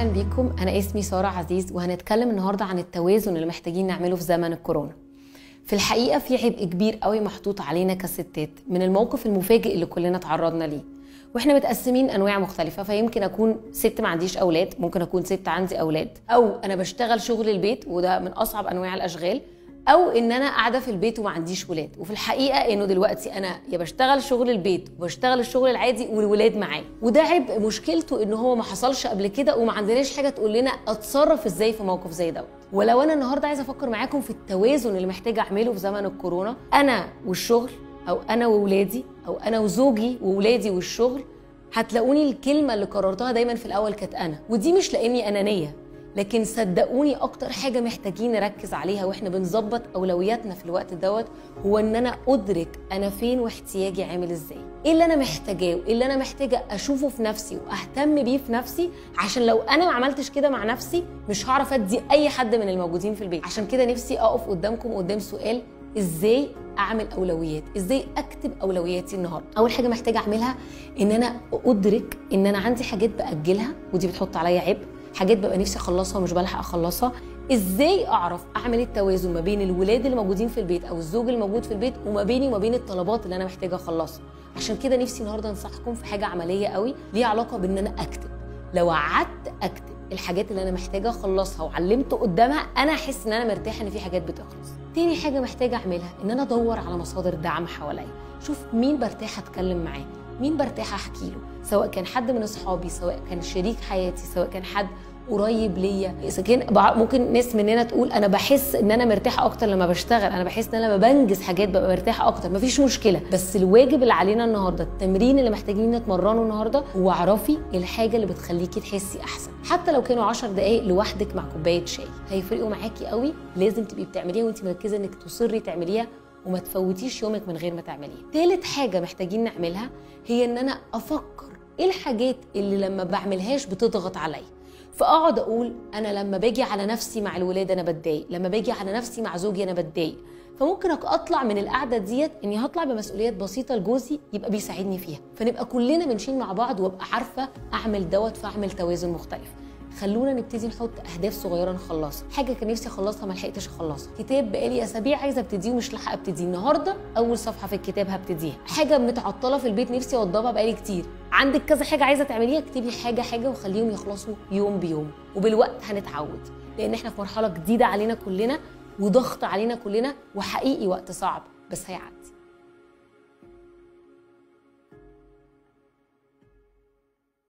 بيكم أنا اسمي سارة عزيز وهنتكلم النهاردة عن التوازن اللي محتاجين نعمله في زمن الكورونا في الحقيقة في عبء كبير قوي محطوط علينا كستات من الموقف المفاجئ اللي كلنا تعرضنا ليه واحنا متقسمين انواع مختلفه فيمكن اكون ست ما عنديش اولاد ممكن اكون ست عندي اولاد او انا بشتغل شغل البيت وده من اصعب انواع الاشغال او ان انا قاعده في البيت وما عنديش ولاد وفي الحقيقه انه دلوقتي انا يا بشتغل شغل البيت وبشتغل الشغل العادي والولاد معايا وده عبء مشكلته ان هو ما حصلش قبل كده وما عندناش حاجه تقول لنا اتصرف ازاي في موقف زي دوت ولو انا النهارده عايزه افكر معاكم في التوازن اللي محتاجه اعمله في زمن الكورونا انا والشغل او انا وولادي او انا وزوجي وولادي والشغل هتلاقوني الكلمه اللي قررتها دايما في الاول كانت انا ودي مش لاني انانيه لكن صدقوني اكتر حاجه محتاجين نركز عليها واحنا بنظبط اولوياتنا في الوقت دوت هو ان انا ادرك انا فين واحتياجي عامل ازاي ايه اللي انا محتاجاه وايه اللي انا محتاجه اشوفه في نفسي واهتم بيه في نفسي عشان لو انا ما عملتش كده مع نفسي مش هعرف ادي اي حد من الموجودين في البيت عشان كده نفسي اقف قدامكم قدام سؤال ازاي اعمل اولويات ازاي اكتب اولوياتي النهارده اول حاجه محتاجه اعملها ان انا ادرك ان انا عندي حاجات باجلها ودي بتحط عليا عبء حاجات ببقى نفسي اخلصها ومش بلحق اخلصها ازاي اعرف اعمل التوازن ما بين الولاد اللي موجودين في البيت او الزوج اللي موجود في البيت وما بيني وما بين الطلبات اللي انا محتاجه اخلصها عشان كده نفسي النهارده انصحكم في حاجه عمليه قوي ليها علاقه بان انا اكتب لو قعدت اكتب الحاجات اللي انا محتاجه اخلصها وعلمت قدامها انا احس ان انا مرتاحه ان في حاجات بتخلص تاني حاجه محتاجه اعملها ان انا ادور على مصادر دعم حواليا شوف مين برتاح اتكلم معاه مين برتاح احكي له سواء كان حد من اصحابي سواء كان شريك حياتي سواء كان حد قريب ليا اذا كان ممكن ناس مننا تقول انا بحس ان انا مرتاحه اكتر لما بشتغل انا بحس ان انا لما بنجز حاجات ببقى مرتاحه اكتر مفيش مشكله بس الواجب اللي علينا النهارده التمرين اللي محتاجين نتمرنه النهارده هو اعرفي الحاجه اللي بتخليكي تحسي احسن حتى لو كانوا 10 دقائق لوحدك مع كوبايه شاي هيفرقوا معاكي قوي لازم تبقي بتعمليها وانت مركزه انك تصري تعمليها وما تفوتيش يومك من غير ما تعمليها تالت حاجه محتاجين نعملها هي ان انا افكر ايه الحاجات اللي لما بعملهاش بتضغط عليا فاقعد اقول انا لما باجي على نفسي مع الولاد انا بتضايق لما باجي على نفسي مع زوجي انا بتضايق فممكن اطلع من القعده ديت اني هطلع بمسؤوليات بسيطه لجوزي يبقى بيساعدني فيها فنبقى كلنا بنشيل مع بعض وابقى عارفه اعمل دوت فاعمل توازن مختلف خلونا نبتدي نحط اهداف صغيره نخلصها حاجه كان نفسي اخلصها ما لحقتش اخلصها كتاب بقالي اسابيع عايزه ابتديه ومش لاحقه ابتديه النهارده اول صفحه في الكتاب هبتديها حاجه متعطله في البيت نفسي اوضبها بقالي كتير عندك كذا حاجه عايزه تعمليها اكتبي حاجه حاجه وخليهم يخلصوا يوم بيوم وبالوقت هنتعود لان احنا في مرحله جديده علينا كلنا وضغط علينا كلنا وحقيقي وقت صعب بس هيعدي